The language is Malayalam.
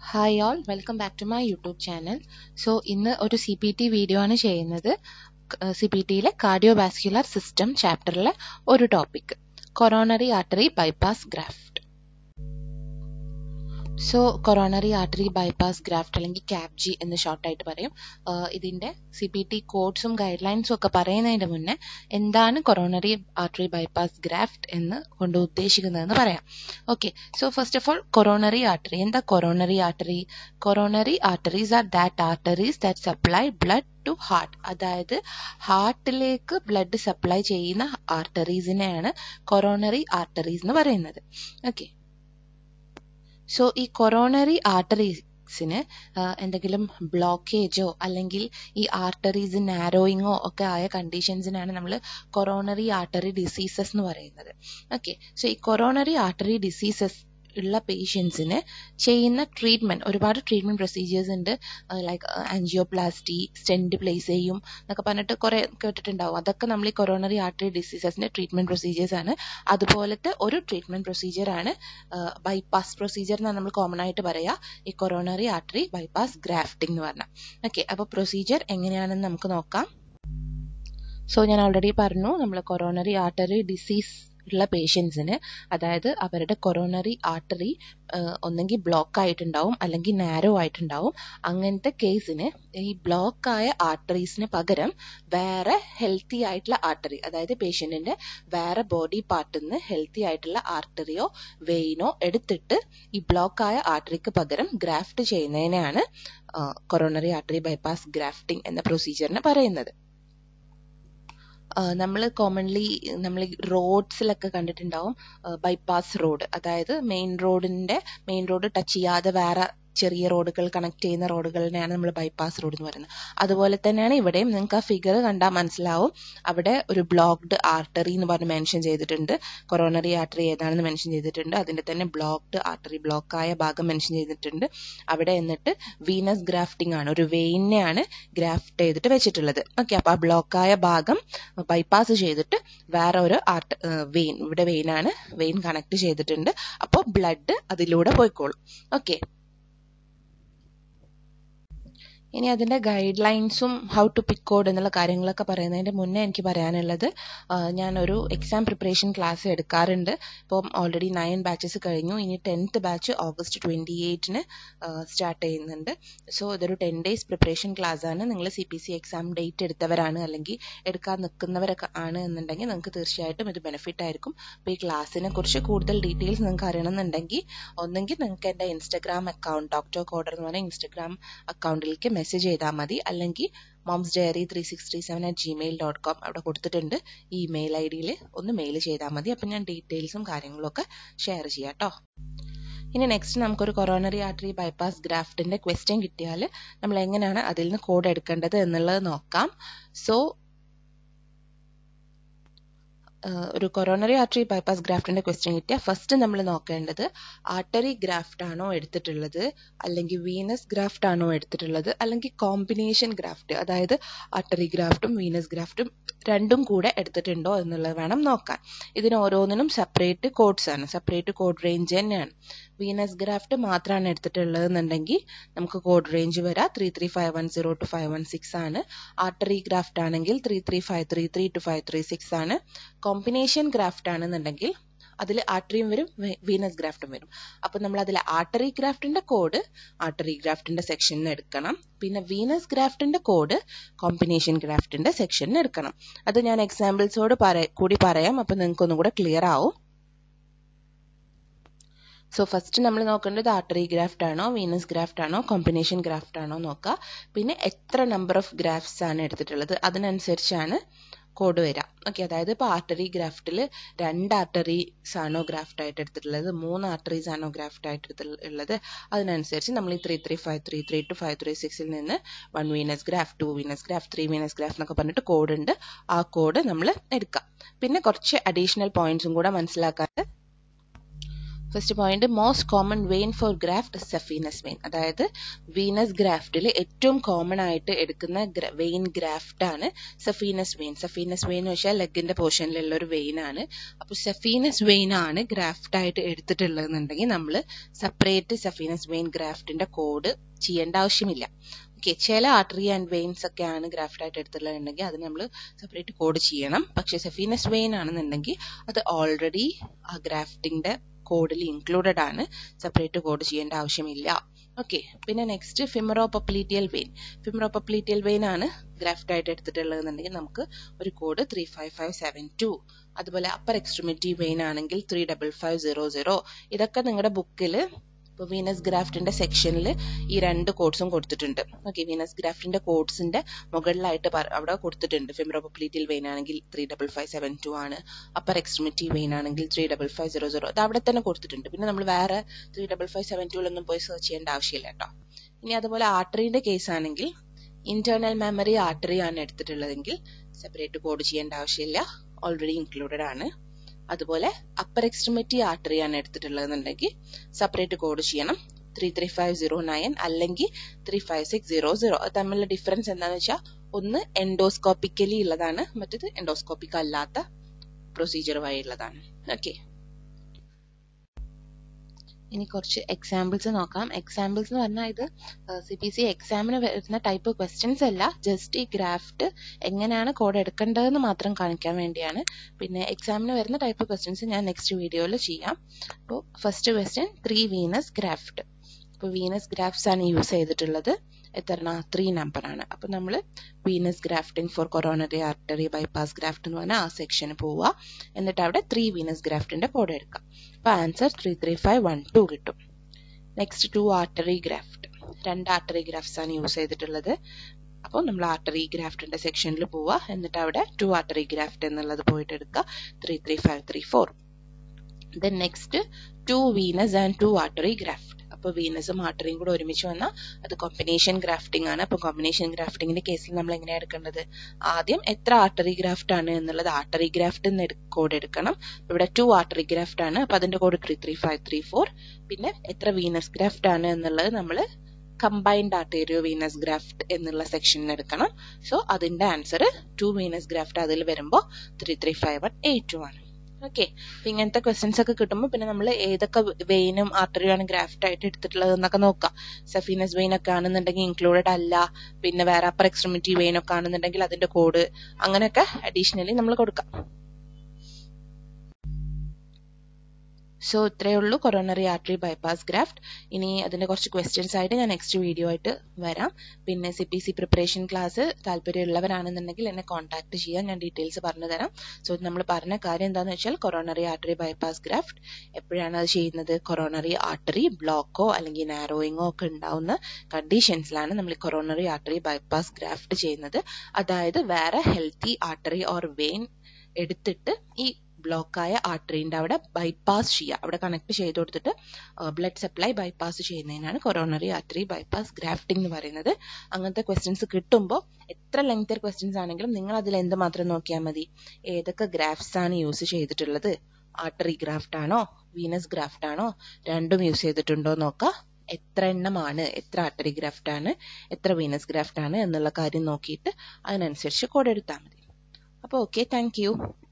hi all welcome back to my YouTube channel so ഇന്ന് ഒരു സി പി ടി വീഡിയോ ആണ് ചെയ്യുന്നത് സി പി ടിയിലെ കാർഡിയോവാസ്ക്യുലർ സിസ്റ്റം ചാപ്റ്ററിലെ ഒരു topic coronary artery bypass graft so coronary artery bypass graft അല്ലെങ്കിൽ ക്യാപ് ജി എന്ന് ഷോർട്ടായിട്ട് പറയും ഇതിന്റെ സി പി ടി കോഡ്സും ഗൈഡ് ലൈൻസും ഒക്കെ പറയുന്നതിന് മുന്നേ എന്താണ് കൊറോണറി ആർട്ടറി ബൈപ്പാസ് ഗ്രാഫ്റ്റ് എന്ന് കൊണ്ട് ഉദ്ദേശിക്കുന്നതെന്ന് പറയാം okay so first of all coronary artery എന്താ coronary artery coronary arteries are that arteries that supply blood to heart അതായത് ഹാർട്ടിലേക്ക് ബ്ലഡ് സപ്ലൈ ചെയ്യുന്ന ആർട്ടറീസിനെയാണ് കൊറോണറി ആർട്ടറീസ് എന്ന് പറയുന്നത് ഓക്കെ സോ ഈ കൊറോണറി ആർട്ടറീസിന് എന്തെങ്കിലും ബ്ലോക്കേജോ അല്ലെങ്കിൽ ഈ ആർട്ടറീസ് നാരോയിങ്ങോ ഒക്കെ ആയ കണ്ടീഷൻസിനാണ് നമ്മൾ കൊറോണറി ആർട്ടറി ഡിസീസസ് എന്ന് പറയുന്നത് ഓക്കെ സോ ഈ കൊറോണറി ആർട്ടറി ഡിസീസസ് ഉള്ള പേഷ്യൻസിന് ചെയ്യുന്ന ട്രീറ്റ്മെന്റ് ഒരുപാട് ട്രീറ്റ്മെന്റ് പ്രൊസീജിയേഴ്സ് ഉണ്ട് ലൈക്ക് ആൻജിയോപ്ലാസ്റ്റി സ്റ്റെൻഡ് പ്ലേസ് ചെയ്യും എന്നൊക്കെ പറഞ്ഞിട്ട് കുറെ കേട്ടിട്ടുണ്ടാവും അതൊക്കെ നമ്മൾ ഈ കൊറോണറി ആർട്ടറി ഡിസീസസിന്റെ ട്രീറ്റ്മെന്റ് പ്രൊസീജിയേഴ്സ് ആണ് അതുപോലത്തെ ഒരു ട്രീറ്റ്മെന്റ് പ്രൊസീജിയർ ആണ് ബൈപ്പാസ് പ്രൊസീജിയർ എന്നാണ് നമ്മൾ കോമൺ ആയിട്ട് പറയാ ഈ കൊറോണറി ആർട്ടറി ബൈപ്പാസ് ഗ്രാഫ്റ്റിംഗ് എന്ന് പറഞ്ഞാൽ ഓക്കെ അപ്പൊ പ്രൊസീജിയർ എങ്ങനെയാണെന്ന് നമുക്ക് നോക്കാം സോ ഞാൻ ഓൾറെഡി പറഞ്ഞു നമ്മൾ കൊറോണറി ആർട്ടറി ഡിസീസ് ഉള്ള പേഷ്യൻസിന് അതായത് അവരുടെ കൊറോണറി ആർട്ടറി ഒന്നെങ്കിൽ ബ്ലോക്ക് ആയിട്ടുണ്ടാവും അല്ലെങ്കിൽ നാരോ ആയിട്ടുണ്ടാവും അങ്ങനത്തെ കേസിന് ഈ ബ്ലോക്ക് ആയ ആർട്ടറീസിന് പകരം വേറെ ഹെൽത്തി ആയിട്ടുള്ള ആർട്ടറി അതായത് പേഷ്യന്റിന്റെ വേറെ ബോഡി പാർട്ടിൽ നിന്ന് ഹെൽത്തി ആയിട്ടുള്ള ആർട്ടറിയോ വെയിനോ എടുത്തിട്ട് ഈ ബ്ലോക്ക് ആയ ആർട്ടറിക്ക് പകരം ഗ്രാഫ്റ്റ് ചെയ്യുന്നതിനെയാണ് കൊറോണറി ആർട്ടറി ബൈപ്പാസ് ഗ്രാഫ്റ്റിംഗ് എന്ന പ്രൊസീജിയറിന് പറയുന്നത് നമ്മൾ കോമൺലി നമ്മൾ റോഡ്സിലൊക്കെ കണ്ടിട്ടുണ്ടാവും ബൈപ്പാസ് റോഡ് അതായത് മെയിൻ റോഡിന്റെ മെയിൻ റോഡ് ടച്ച് ചെയ്യാതെ വേറെ ചെറിയ റോഡുകൾ കണക്ട് ചെയ്യുന്ന റോഡുകളിനെയാണ് നമ്മൾ ബൈപ്പാസ് റോഡ് എന്ന് പറയുന്നത് അതുപോലെ തന്നെയാണ് ഇവിടെയും നിങ്ങൾക്ക് ആ ഫിഗർ കണ്ടാൽ മനസ്സിലാവും അവിടെ ഒരു ബ്ലോക്ക്ഡ് ആർട്ടറി എന്ന് പറഞ്ഞ് മെൻഷൻ ചെയ്തിട്ടുണ്ട് കൊറോണറി ആർട്ടറി ഏതാണെന്ന് മെൻഷൻ ചെയ്തിട്ടുണ്ട് അതിന്റെ തന്നെ ബ്ലോക്ക്ഡ് ആർട്ടറി ബ്ലോക്കായ ഭാഗം മെൻഷൻ ചെയ്തിട്ടുണ്ട് അവിടെ എന്നിട്ട് വീനസ് ഗ്രാഫ്റ്റിംഗ് ആണ് ഒരു വെയിനെയാണ് ഗ്രാഫ്റ്റ് ചെയ്തിട്ട് വെച്ചിട്ടുള്ളത് ഓക്കെ അപ്പൊ ആ ബ്ലോക്കായ ഭാഗം ബൈപ്പാസ് ചെയ്തിട്ട് വേറെ ഒരു ആർട്ട് വെയിൻ ഇവിടെ വെയിനാണ് വെയിൻ കണക്ട് ചെയ്തിട്ടുണ്ട് അപ്പോൾ ബ്ലഡ് അതിലൂടെ പോയിക്കോളും ഓക്കെ ഇനി അതിന്റെ ഗൈഡ് ലൈൻസും ഹൗ ടു പിക്ക് കോഡ് എന്നുള്ള കാര്യങ്ങളൊക്കെ പറയുന്നതിന്റെ മുന്നേ എനിക്ക് പറയാനുള്ളത് ഞാൻ ഒരു എക്സാം പ്രിപ്പറേഷൻ ക്ലാസ് എടുക്കാറുണ്ട് ഇപ്പം ഓൾറെഡി നയൻ ബാച്ചസ് കഴിഞ്ഞു ഇനി ടെൻത്ത് ബാച്ച് ഓഗസ്റ്റ് ട്വന്റി എയ്റ്റിന് സ്റ്റാർട്ട് ചെയ്യുന്നുണ്ട് സോ ഇതൊരു ടെൻ ഡേയ്സ് പ്രിപ്പറേഷൻ ക്ലാസ് ആണ് നിങ്ങൾ C P C exam date എടുത്തവരാണ് അല്ലെങ്കിൽ എടുക്കാൻ നിൽക്കുന്നവരൊക്കെ ആണ് എന്നുണ്ടെങ്കിൽ നിങ്ങൾക്ക് തീർച്ചയായിട്ടും ഇത് ബെനിഫിറ്റ് ആയിരിക്കും അപ്പോൾ ഈ ക്ലാസ്സിനെ കുറിച്ച് കൂടുതൽ ഡീറ്റെയിൽസ് നിങ്ങൾക്ക് അറിയണമെന്നുണ്ടെങ്കിൽ ഒന്നെങ്കിൽ നിങ്ങൾക്ക് എൻ്റെ ഇൻസ്റ്റഗ്രാം അക്കൗണ്ട് ഡോക്ടർ കോഡർ എന്ന് പറഞ്ഞ ഇൻസ്റ്റഗ്രാം അക്കൗണ്ടിലേക്ക് മെസ്സേജ് ചെയ്താൽ മതി അല്ലെങ്കിൽ moms diary three six three seven at Gmail dot com അവിടെ കൊടുത്തിട്ടുണ്ട് ഈ മെയിൽ ഐ ഡിയിൽ ഒന്ന് മെയിൽ ചെയ്താൽ മതി അപ്പം ഞാൻ ഡീറ്റെയിൽസും കാര്യങ്ങളും ഒക്കെ ഷെയർ ചെയ്യാം കേട്ടോ ഇനി നെക്സ്റ്റ് നമുക്കൊരു കൊറോണറി ആർട്ടറി ബൈപ്പാസ് ഗ്രാഫ്റ്റിന്റെ ക്വസ്റ്റ്യൻ കിട്ടിയാൽ നമ്മൾ എങ്ങനെയാണ് അതിൽ നിന്ന് കോഡ് എടുക്കേണ്ടത് എന്നുള്ളത് നോക്കാം സോ ഒരു കൊറോണറി ആർട്ടറി ബൈപ്പാസ് ഗ്രാഫ്റ്റിന്റെ ക്വസ്റ്റ്യൻ കിട്ടിയാൽ ഫസ്റ്റ് നമ്മൾ നോക്കേണ്ടത് ആർട്ടറി ഗ്രാഫ്റ്റ് ആണോ എടുത്തിട്ടുള്ളത് അല്ലെങ്കിൽ വീനസ് ഗ്രാഫ്റ്റ് ആണോ എടുത്തിട്ടുള്ളത് അല്ലെങ്കിൽ കോമ്പിനേഷൻ ഗ്രാഫ്റ്റ് അതായത് ആർട്ടറി ഗ്രാഫ്റ്റും വീനസ് ഗ്രാഫ്റ്റും രണ്ടും കൂടെ എടുത്തിട്ടുണ്ടോ എന്നുള്ളത് വേണം നോക്കാൻ ഇതിന് ഓരോന്നിനും സെപ്പറേറ്റ് കോഡ്സ് ആണ് സെപ്പറേറ്റ് കോഡ് റേഞ്ച് തന്നെയാണ് വീനസ് ഗ്രാഫ്റ്റ് മാത്രമാണ് എടുത്തിട്ടുള്ളത് എന്നുണ്ടെങ്കിൽ നമുക്ക് കോഡ് റേഞ്ച് വരാം three three five one zero two five one six ആണ് ആർട്ടറി ഗ്രാഫ്റ്റ് ആണെങ്കിൽ three three five three three two five three six ആണ് കോമ്പിനേഷൻ ഗ്രാഫ്റ്റ് ആണെന്നുണ്ടെങ്കിൽ അതിൽ ആർട്ടറിയും വരും വീനസ് ഗ്രാഫ്റ്റും വരും അപ്പൊ നമ്മൾ അതിൽ ആർട്ടറി ഗ്രാഫ്റ്റിന്റെ കോഡ് ആർട്ടറി ഗ്രാഫ്റ്റിന്റെ സെക്ഷനിൽ എടുക്കണം പിന്നെ വീനസ് ഗ്രാഫ്റ്റിന്റെ കോഡ് കോമ്പിനേഷൻ ഗ്രാഫ്റ്റിന്റെ സെക്ഷനിൽ എടുക്കണം അത് ഞാൻ എക്സാമ്പിൾസോട് കൂടി പറയാം അപ്പൊ നിങ്ങൾക്ക് ഒന്നും കൂടെ ക്ലിയർ ആവും സോ ഫസ്റ്റ് നമ്മൾ നോക്കേണ്ടത് ആർട്ടറി ഗ്രാഫ്റ്റ് ആണോ വീനസ് ഗ്രാഫ്റ്റ് ആണോ കോമ്പിനേഷൻ ഗ്രാഫ്റ്റ് ആണോ നോക്കുക പിന്നെ എത്ര നമ്പർ ഓഫ് ഗ്രാഫ്റ്റ്സ് ആണ് എടുത്തിട്ടുള്ളത് അതിനനുസരിച്ചാണ് കോഡ് വരാം ഓക്കെ അതായത് ഇപ്പോൾ ആർട്ടറി ഗ്രാഫ്റ്റിൽ രണ്ട് ആർട്ടറീസ് ആണോ ഗ്രാഫ്റ്റ് ആയിട്ട് എടുത്തിട്ടുള്ളത് മൂന്ന് ആർട്ടറീസ് ആണോ ഗ്രാഫ്റ്റ് ആയിട്ട് ഉള്ളത് അതിനനുസരിച്ച് നമ്മൾ ഈ three three five three three two five three സിക്സിൽ നിന്ന് one venous graft two venous graft three venous graft എന്നൊക്കെ പറഞ്ഞിട്ട് കോഡ് ഉണ്ട് ആ കോഡ് നമ്മൾ എടുക്കാം പിന്നെ കുറച്ച് അഡീഷണൽ പോയിന്റ്സും കൂടെ മനസ്സിലാക്കാൻ first point most common vein for graft saphenous vein അതായത് വീനസ് ഗ്രാഫ്റ്റിൽ ഏറ്റവും കോമൺ ആയിട്ട് എടുക്കുന്ന വെയിൻ ഗ്രാഫ്റ്റ് ആണ് സഫീനസ് വെയിൻ സഫീനസ് വെയിൻ എന്ന് വെച്ചാൽ ലെഗിന്റെ പോർഷനിലുള്ള ഒരു വെയിൻ ആണ് അപ്പോൾ സഫീനസ് വെയിൻ ആണ് ഗ്രാഫ്റ്റ് ആയിട്ട് എടുത്തിട്ടുള്ളതെന്നുണ്ടെങ്കിൽ നമ്മൾ സെപ്പറേറ്റ് സഫീനസ് വെയിൻ ഗ്രാഫ്റ്റിന്റെ കോഡ് ചെയ്യേണ്ട ആവശ്യമില്ല ഓക്കെ ചില ആർട്ടറി ആൻഡ് വെയിൻസ് ഒക്കെ ആണ് ഗ്രാഫ്റ്റ് ആയിട്ട് എടുത്തിട്ടുള്ളതെന്നുണ്ടെങ്കിൽ അത് നമ്മൾ സെപ്പറേറ്റ് കോഡ് ചെയ്യണം പക്ഷേ സഫീനസ് വെയിൻ ആണെന്നുണ്ടെങ്കിൽ അത് ഓൾറെഡി ആ ഗ്രാഫ്റ്റിന്റെ കോഡിൽ ഇൻക്ലൂഡഡ് ആണ് സെപ്പറേറ്റ് കോഡ് ചെയ്യേണ്ട ആവശ്യമില്ല ഓക്കെ പിന്നെ next femoropopliteal vein femoropopliteal vein ആണ് ഗ്രാഫ്റ്റ് ആയിട്ട് എടുത്തിട്ടുള്ളതെന്നുണ്ടെങ്കിൽ നമുക്ക് ഒരു code three five five seven two അതുപോലെ അപ്പർ എക്സ്ട്രിമിറ്റി വെയിൻ ആണെങ്കിൽ three double five zero zero ഇതൊക്കെ നിങ്ങളുടെ ബുക്കിൽ ഇപ്പോൾ വീനസ് ഗ്രാഫ്റ്റിന്റെ സെക്ഷനിൽ ഈ രണ്ട് കോഡ്സും കൊടുത്തിട്ടുണ്ട് ഓക്കെ വീനസ് ഗ്രാഫ്റ്റിന്റെ കോഡ്സിന്റെ മുകളിലായിട്ട് അവിടെ കൊടുത്തിട്ടുണ്ട് ഫിമറോപപ്ലീറ്റിൽ വെയിൻ ആണെങ്കിൽ three double five seven two ആണ് അപ്പർ എക്സ്ട്രിമിറ്റി വെയിൻ ആണെങ്കിൽ three double five zero zero അത് അവിടെ തന്നെ കൊടുത്തിട്ടുണ്ട് പിന്നെ നമ്മൾ വേറെ ത്രീ ഡബിൾ ഫൈവ് സെവൻ ടുവിലൊന്നും പോയി സെർച്ച് ചെയ്യേണ്ട ആവശ്യമില്ല കേട്ടോ ഇനി അതുപോലെ ആർട്ടറിന്റെ കേസ് ആണെങ്കിൽ ഇന്റേണൽ മെമ്മറി ആർട്ടറി ആണ് എടുത്തിട്ടുള്ളതെങ്കിൽ സെപ്പറേറ്റ് കോഡ് ചെയ്യേണ്ട ആവശ്യമില്ല ഓൾറെഡി ഇൻക്ലൂഡഡ് ആണ് അതുപോലെ അപ്പർ എക്സ്ട്രിമിറ്റി ആർട്ടറി ആണ് എടുത്തിട്ടുള്ളതെന്നുണ്ടെങ്കിൽ സെപ്പറേറ്റ് കോഡ് ചെയ്യണം three three five zero nine അല്ലെങ്കിൽ three five six zero zero തമ്മിലുള്ള ഡിഫറൻസ് എന്താണെന്ന് വെച്ചാൽ ഒന്ന് എൻഡോസ്കോപ്പിക്കലി ഉള്ളതാണ് മറ്റത് എൻഡോസ്കോപ്പിക് അല്ലാത്ത പ്രൊസീജിയർ വഴി ഉള്ളതാണ് ഓക്കെ ഇനി കുറച്ച് എക്സാമ്പിൾസ് നോക്കാം എക്സാമ്പിൾസ് എന്ന് പറഞ്ഞാൽ ഇത് സി പി സി എക്സാമിന് വരുന്ന ടൈപ്പ് ക്വസ്റ്റ്യൻസ് അല്ല ജസ്റ്റ് ഈ ഗ്രാഫ്റ്റ് എങ്ങനെയാണ് കോഡ് എടുക്കേണ്ടതെന്ന് മാത്രം കാണിക്കാൻ വേണ്ടിയാണ് പിന്നെ എക്സാമിന് വരുന്ന ടൈപ്പ് ക്വസ്റ്റ്യൻസ് ഞാൻ നെക്സ്റ്റ് വീഡിയോയിൽ ചെയ്യാം അപ്പോൾ first question three venous graft ഇപ്പോൾ വീനസ് ഗ്രാഫ്റ്റ്സ് ആണ് യൂസ് ചെയ്തിട്ടുള്ളത് എത്ര ത്രീ നമ്പർ ആണ് അപ്പോൾ നമ്മൾ venous grafting for coronary artery bypass graft എന്ന് പറഞ്ഞാൽ ആ സെക്ഷന് പോവുക എന്നിട്ട് അവിടെ ത്രീ വീനസ് ഗ്രാഫ്റ്റിന്റെ കോഡ് എടുക്കാം അപ്പോൾ answer three three five one two കിട്ടും നെക്സ്റ്റ് ടു ആർട്ടറി ഗ്രാഫ്റ്റ് രണ്ട് ആർട്ടറി ഗ്രാഫ്റ്റ്സ് ആണ് യൂസ് ചെയ്തിട്ടുള്ളത് അപ്പോൾ നമ്മൾ ആർട്ടറി ഗ്രാഫ്റ്റിന്റെ സെക്ഷനിൽ പോവുക എന്നിട്ട് അവിടെ ടു ആർട്ടറി ഗ്രാഫ്റ്റ് എന്നുള്ളത് പോയിട്ട് എടുക്കുക three three five three four then next two venous and two artery graft അപ്പോൾ വീനസും ആർട്ടറിയും കൂടെ ഒരുമിച്ച് വന്നാൽ അത് കോമ്പിനേഷൻ ഗ്രാഫ്റ്റിംഗ് ആണ് അപ്പോൾ കോമ്പിനേഷൻ ഗ്രാഫ്റ്റിംഗിന്റെ കേസിൽ നമ്മൾ എങ്ങനെയാണ് എടുക്കേണ്ടത് ആദ്യം എത്ര ആർട്ടറി ഗ്രാഫ്റ്റ് ആണ് എന്നുള്ളത് ആർട്ടറി ഗ്രാഫ്റ്റ് എന്ന് കോഡ് എടുക്കണം ഇവിടെ ടു ആർട്ടറി ഗ്രാഫ്റ്റ് ആണ് അപ്പോൾ അതിന്റെ code three three five three four പിന്നെ എത്ര വീനസ് ഗ്രാഫ്റ്റ് ആണ് എന്നുള്ളത് നമ്മൾ കമ്പൈൻഡ് ആർട്ടേരിയോ വീനസ് ഗ്രാഫ്റ്റ് എന്നുള്ള സെക്ഷനിൽ എടുക്കണം സോ അതിന്റെ ആൻസർ ടു വീനസ് ഗ്രാഫ്റ്റ് അതിൽ വരുമ്പോൾ three three five one eight two ആണ് ഓക്കെ അപ്പൊ ഇങ്ങനത്തെ ക്വസ്റ്റ്യൻസ് ഒക്കെ കിട്ടുമ്പോൾ പിന്നെ നമ്മൾ ഏതൊക്കെ വെയിനും ആർട്ടറിയാണ് ഗ്രാഫ്റ്റ് ആയിട്ട് എടുത്തിട്ടുള്ളത് എന്നൊക്കെ നോക്കാം സഫീനസ് വെയിൻ ഒക്കെ ആണെന്നുണ്ടെങ്കിൽ ഇൻക്ലൂഡഡ് അല്ല പിന്നെ വേറെ അപ്പർ എക്സ്ട്രിമിറ്റി വെയിൻ ഒക്കെ ആണെന്നുണ്ടെങ്കിൽ അതിന്റെ കോഡ് അങ്ങനെയൊക്കെ അഡീഷണലി നമ്മൾ കൊടുക്കാം സോ ഇത്രയേ ഉള്ളൂ കൊറോണറി ആർട്ടറി ബൈപ്പാസ് ഗ്രാഫ്റ്റ് ഇനി അതിന്റെ കുറച്ച് ക്വസ്റ്റ്യൻസ് ആയിട്ട് ഞാൻ നെക്സ്റ്റ് വീഡിയോ ആയിട്ട് വരാം പിന്നെ C P C preparation class താല്പര്യമുള്ളവരാണെന്നുണ്ടെങ്കിൽ എന്നെ കോൺടാക്ട് ചെയ്യാൻ ഞാൻ ഡീറ്റെയിൽസ് പറഞ്ഞു തരാം സോ നമ്മൾ പറഞ്ഞ കാര്യം എന്താണെന്ന് വെച്ചാൽ കൊറോണറി ആർട്ടറി ബൈപ്പാസ് ഗ്രാഫ്റ്റ് എപ്പോഴാണ് അത് ചെയ്യുന്നത് കൊറോണറി ആർട്ടറി ബ്ലോക്കോ അല്ലെങ്കിൽ നാരോയിങ്ങോ ഒക്കെ ഉണ്ടാവുന്ന കണ്ടീഷൻസിലാണ് നമ്മൾ കൊറോണറി ആർട്ടറി ബൈപ്പാസ് ഗ്രാഫ്റ്റ് ചെയ്യുന്നത് അതായത് വേറെ ഹെൽത്തി ആർട്ടറി ഓർ വെയിൻ എടുത്തിട്ട് ഈ ബ്ലോക്കായ ആർട്ടറിന്റെ അവിടെ ബൈപ്പാസ് ചെയ്യുക അവിടെ കണക്ട് ചെയ്ത് കൊടുത്തിട്ട് ബ്ലഡ് സപ്ലൈ ബൈപ്പാസ് ചെയ്യുന്നതിനാണ് കൊറോണറി ആർട്ടറി ബൈപ്പാസ് ഗ്രാഫ്റ്റിംഗ് എന്ന് പറയുന്നത് അങ്ങനത്തെ ക്വസ്റ്റ്യൻസ് കിട്ടുമ്പോൾ എത്ര ലെങ്തർ ക്വസ്റ്റ്യൻസ് ആണെങ്കിലും നിങ്ങൾ അതിൽ എന്ത് മാത്രം നോക്കിയാൽ മതി ഏതൊക്കെ ഗ്രാഫ്സ് ആണ് യൂസ് ചെയ്തിട്ടുള്ളത് ആർട്ടറി ഗ്രാഫ്റ്റ് ആണോ വീനസ് ഗ്രാഫ്റ്റ് ആണോ രണ്ടും യൂസ് ചെയ്തിട്ടുണ്ടോ നോക്കുക എത്ര എണ്ണമാണ് എത്ര ആർട്ടറി ഗ്രാഫ്റ്റ് ആണ് എത്ര വീനസ് ഗ്രാഫ്റ്റ് ആണ് എന്നുള്ള കാര്യം നോക്കിയിട്ട് അതിനനുസരിച്ച് കോഡ് എടുത്താൽ മതി അപ്പോൾ ഓക്കെ താങ്ക്